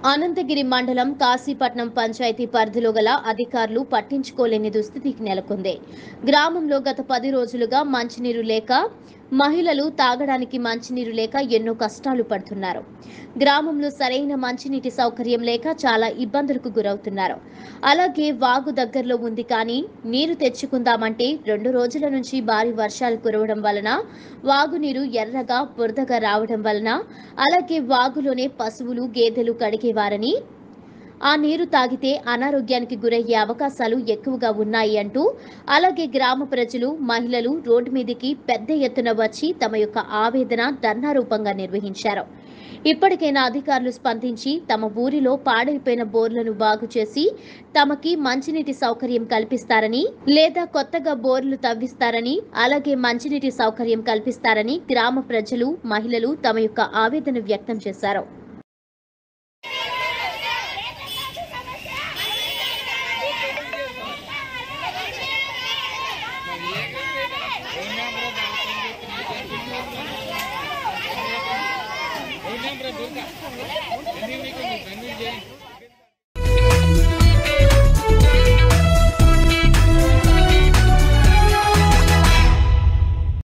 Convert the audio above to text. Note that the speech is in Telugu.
అనంతగిరి మండలం కాశీపట్నం పంచాయతీ పరిధిలో గల అధికారులు పట్టించుకోలేని దుస్థితికి నెలకొంది గ్రామంలో గత పది రోజులుగా మంచినీరు లేక మహిళలు తాగడానికి మంచినీరు లేక ఎన్నో కష్టాలు పడుతున్నారు గ్రామంలో సరైన మంచినీటి సౌకర్యం లేక చాలా ఇబ్బందులకు గురవుతున్నారు అలాగే వాగు దగ్గరలో ఉంది కానీ నీరు తెచ్చుకుందామంటే రెండు రోజుల నుంచి భారీ వర్షాలు కురవడం వలన వాగునీరు ఎర్రగా బురదగా రావడం వలన అలాగే వాగులోనే పశువులు గేదెలు కడిగేవారని ఆ నీరు తాగితే అనారోగ్యానికి గురయ్యే అవకాశాలు ఎక్కువగా ఉన్నాయి అంటూ అలాగే గ్రామ ప్రజలు మహిళలు రోడ్డు మీదకి పెద్ద ఎత్తున వచ్చి తమ యొక్క ఆవేదన ధర్నా రూపంగా నిర్వహించారు ఇప్పటికైనా అధికారులు స్పందించి తమ ఊరిలో పాడైపోయిన బోర్లను బాగు చేసి తమకి మంచినీటి సౌకర్యం కల్పిస్తారని లేదా కొత్తగా బోర్లు తవ్విస్తారని అలాగే మంచినీటి సౌకర్యం కల్పిస్తారని గ్రామ ప్రజలు మహిళలు తమ యొక్క ఆవేదన వ్యక్తం చేశారు దుర్గా ఎందుకు మీకు కన్వీన్ చేయి